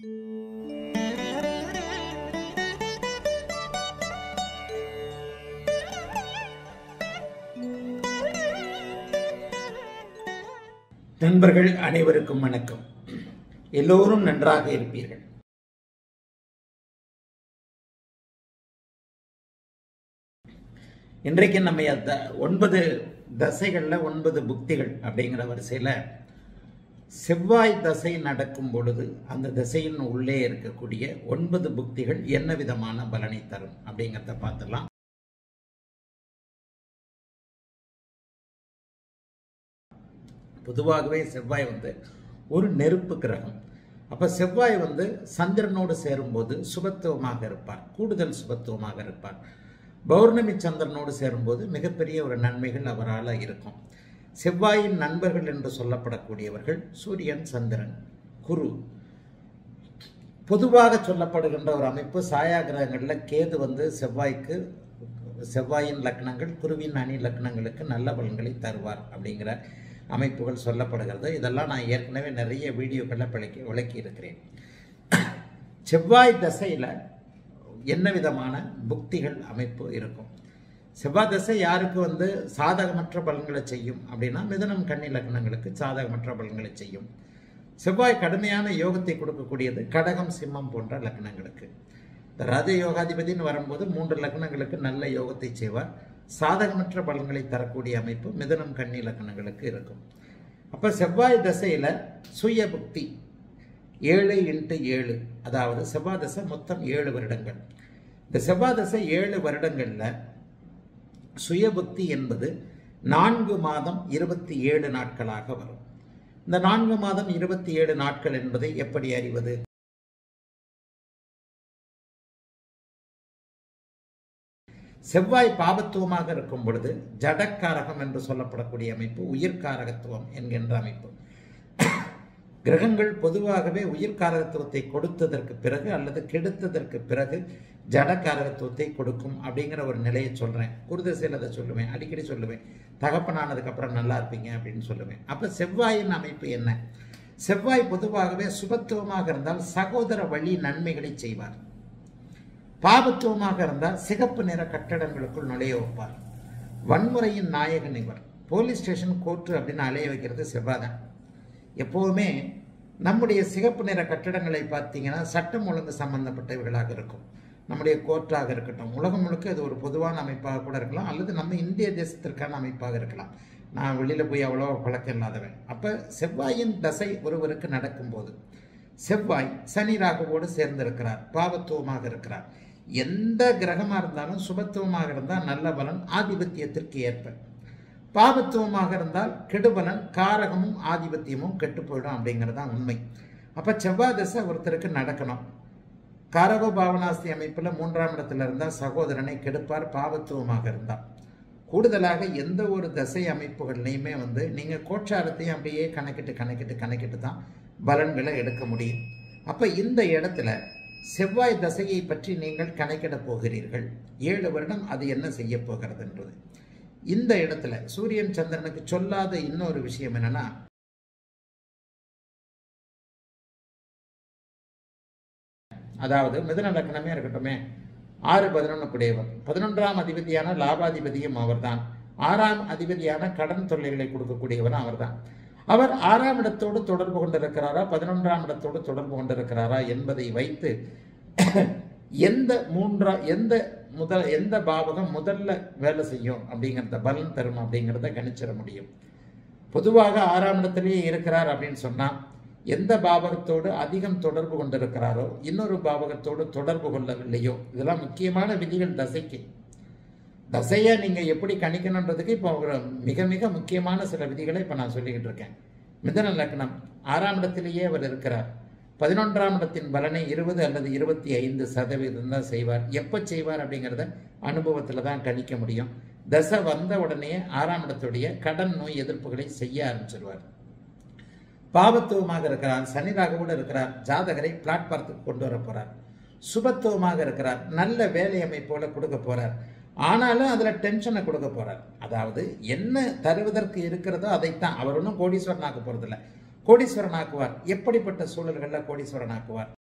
நண்பர்கள் அனைவருக்கும் வணக்கம் எல்லோரும் நன்றாக இருப்பீர்கள் இன்றைக்கு நம்ம அந்த ஒன்பது தசைகளில் ஒன்பது புக்திகள் அப்படிங்கிற வரிசையில் செவ்வாய் தசை நடக்கும் பொழுது அந்த திசையின் உள்ளே இருக்கக்கூடிய ஒன்பது புக்திகள் என்ன விதமான பலனை தரும் அப்படிங்கிறத பார்த்துடலாம் பொதுவாகவே செவ்வாய் வந்து ஒரு நெருப்பு கிரகம் அப்போ செவ்வாய் வந்து சந்திரனோடு சேரும்போது சுபத்துவமாக இருப்பார் கூடுதல் சுபத்துவமாக இருப்பார் பௌர்ணமி சந்திரனோடு சேரும்போது மிகப்பெரிய ஒரு நன்மைகள் அவரால் இருக்கும் செவ்வாயின் நண்பர்கள் என்று சொல்லப்படக்கூடியவர்கள் சூரியன் சந்திரன் குரு பொதுவாக சொல்லப்படுகின்ற ஒரு அமைப்பு சாயா கிரகங்களில் கேது வந்து செவ்வாய்க்கு செவ்வாயின் லக்னங்கள் குருவின் அணி லக்னங்களுக்கு நல்ல பலன்களை தருவார் அப்படிங்கிற அமைப்புகள் சொல்லப்படுகிறது இதெல்லாம் நான் ஏற்கனவே நிறைய வீடியோக்களில் விளக்கி விளக்கி இருக்கிறேன் செவ்வாய் தசையில் என்ன விதமான புக்திகள் அமைப்பு இருக்கும் செவ்வாய் தசை யாருக்கு வந்து சாதகமற்ற பலன்களை செய்யும் அப்படின்னா மிதனம் கன்னி லக்னங்களுக்கு சாதகமற்ற பலன்களை செய்யும் செவ்வாய் கடுமையான யோகத்தை கொடுக்கக்கூடியது கடகம் சிம்மம் போன்ற லக்னங்களுக்கு இந்த ராஜ யோகாதிபதினு வரும்போது மூன்று லக்னங்களுக்கு நல்ல யோகத்தை செய்வார் சாதகமற்ற பலன்களை தரக்கூடிய அமைப்பு மிதனம் கன்னி லக்னங்களுக்கு இருக்கும் அப்போ செவ்வாய் தசையில் சுய புக்தி ஏழு இன்ட்டு ஏழு அதாவது செவ்வாய் தசை மொத்தம் ஏழு வருடங்கள் இந்த செவ்வாய் தசை ஏழு வருடங்களில் சுயபுக்தி என்பது நான்கு மாதம் இருபத்தி ஏழு நாட்களாக வரும் இந்த நான்கு மாதம் இருபத்தி ஏழு நாட்கள் என்பதை எப்படி அறிவது செவ்வாய் பாபத்துவமாக இருக்கும் பொழுது ஜடக்காரகம் என்று சொல்லப்படக்கூடிய அமைப்பு உயிர்காரகத்துவம் என்கின்ற அமைப்பு கிரகங்கள் பொதுவாகவே உயிர்காரகத்துவத்தை கொடுத்ததற்கு பிறகு அல்லது கெடுத்ததற்கு பிறகு ஜடக்காரகத்துவத்தை கொடுக்கும் அப்படிங்கிற ஒரு நிலையை சொல்கிறேன் குருதசையில் அதை சொல்லுவேன் அடிக்கடி சொல்லுவேன் தகப்பனானதுக்கப்புறம் நல்லா இருப்பீங்க அப்படின்னு சொல்லுவேன் அப்போ செவ்வாயின் அமைப்பு என்ன செவ்வாய் பொதுவாகவே சுபத்துவமாக இருந்தால் சகோதர வழி நன்மைகளை செய்வார் பாபத்துவமாக இருந்தால் சிகப்பு நிற கட்டடங்களுக்குள் நுழைய வைப்பார் வன்முறையின் நாயகன் இவர் போலீஸ் ஸ்டேஷன் கோர்ட்டு அப்படின்னு அலைய வைக்கிறது செவ்வாய் தான் எப்போவுமே நம்முடைய சிகப்பு நிற கட்டடங்களை பார்த்தீங்கன்னா சட்டம் ஒழுங்கு சம்பந்தப்பட்டவர்களாக இருக்கும் நம்முடைய கோர்ட்டாக இருக்கட்டும் உலகம் முழுக்க இது ஒரு பொதுவான அமைப்பாக கூட இருக்கலாம் அல்லது நம்ம இந்திய தேசத்திற்கான அமைப்பாக இருக்கலாம் நான் வெளியில் போய் அவ்வளோ பழக்கம் இல்லாதவன் அப்போ செவ்வாயின் தசை ஒருவருக்கு நடக்கும்போது செவ்வாய் சனி ராகுவோடு சேர்ந்திருக்கிறார் பாவத்துவமாக இருக்கிறார் எந்த கிரகமாக இருந்தாலும் சுபத்துவமாக இருந்தால் நல்ல பலன் ஆதிபத்தியத்திற்கு ஏற்ப பாபத்துவமாக இருந்தால் கெடுபலன் காரகமும் ஆதிபத்தியமும் கெட்டு போயிடும் அப்படிங்கிறது தான் உண்மை அப்போ செவ்வாய் தசை ஒருத்தருக்கு நடக்கணும் காரகோ பாவனாஸ்தி அமைப்பில் மூன்றாம் இடத்துல இருந்தால் சகோதரனை கெடுப்பார் பாவத்துவமாக இருந்தால் கூடுதலாக எந்த ஒரு தசை அமைப்புகள்லையுமே வந்து நீங்கள் கோச்சாரத்தையும் அப்படியே கணக்கிட்டு கணக்கிட்டு கணக்கிட்டு தான் பலன்களை எடுக்க முடியும் அப்போ இந்த இடத்துல செவ்வாய் தசையை பற்றி நீங்கள் கணக்கிட போகிறீர்கள் ஏழு வருடம் அது என்ன செய்ய போகிறதுன்றது இந்த இடத்துல சூரியன் சந்திரனுக்கு சொல்லாத இன்னொரு விஷயம் என்னன்னா அதாவது மிதன லக்னமே இருக்கட்டுமே ஆறு பதினொன்று குடையவர் பதினொன்றாம் அதிபதியான லாபாதிபதியும் அவர்தான் ஆறாம் அதிபதியான கடன் தொல்லைகளை கொடுக்கக்கூடியவரும் அவர்தான் அவர் ஆறாம் இடத்தோடு தொடர்பு கொண்டிருக்கிறாரா பதினொன்றாம் இடத்தோடு தொடர்பு கொண்டிருக்கிறாரா என்பதை வைத்து எந்த மூன்றா எந்த முதல் எந்த பாவகம் முதல்ல வேலை செய்யும் அப்படிங்கிறத பலன் தரும் அப்படிங்கிறத கணிச்சிட முடியும் பொதுவாக ஆறாம் இடத்திலேயே இருக்கிறார் அப்படின்னு சொன்னால் எந்த பாவகத்தோடு அதிகம் தொடர்பு கொண்டிருக்கிறாரோ இன்னொரு பாவகத்தோடு தொடர்பு கொள்ளவில்லையோ இதெல்லாம் முக்கியமான விதிகள் தசைக்கு தசையை நீங்கள் எப்படி கணிக்கணுன்றதுக்கு இப்போ ஒரு மிக மிக முக்கியமான சில விதிகளை இப்போ நான் சொல்லிக்கிட்டு இருக்கேன் மிதன லக்னம் ஆறாம் இடத்திலேயே அவர் இருக்கிறார் பதினொன்றாம் இடத்தின் பலனை இருபது அல்லது இருபத்தி ஐந்து சதவீதம் தான் செய்வார் எப்போ செய்வார் அப்படிங்கிறத அனுபவத்தில் தான் கணிக்க முடியும் தசை வந்த உடனே ஆறாம் இடத்துடைய கடன் நோய் எதிர்ப்புகளை செய்ய ஆரம்பிச்சிருவார் பாவத்துவமாக இருக்கிறார் சனிராக கூட இருக்கிறார் ஜாதகரை பிளாட்பாரத்துக்கு கொண்டு வர போறார் சுபத்துவமாக இருக்கிறார் நல்ல வேலை அமைப்போல கொடுக்க போறார் ஆனாலும் அதில் டென்ஷனை கொடுக்க போறார் அதாவது என்ன தருவதற்கு இருக்கிறதோ அதைத்தான் அவர் ஒன்றும் கோடீஸ்வரன் ஆக்க போறதில்ல கோடீஸ்வரன் ஆக்குவார் எப்படிப்பட்ட சூழல்களில் கோடீஸ்வரன் ஆக்குவார்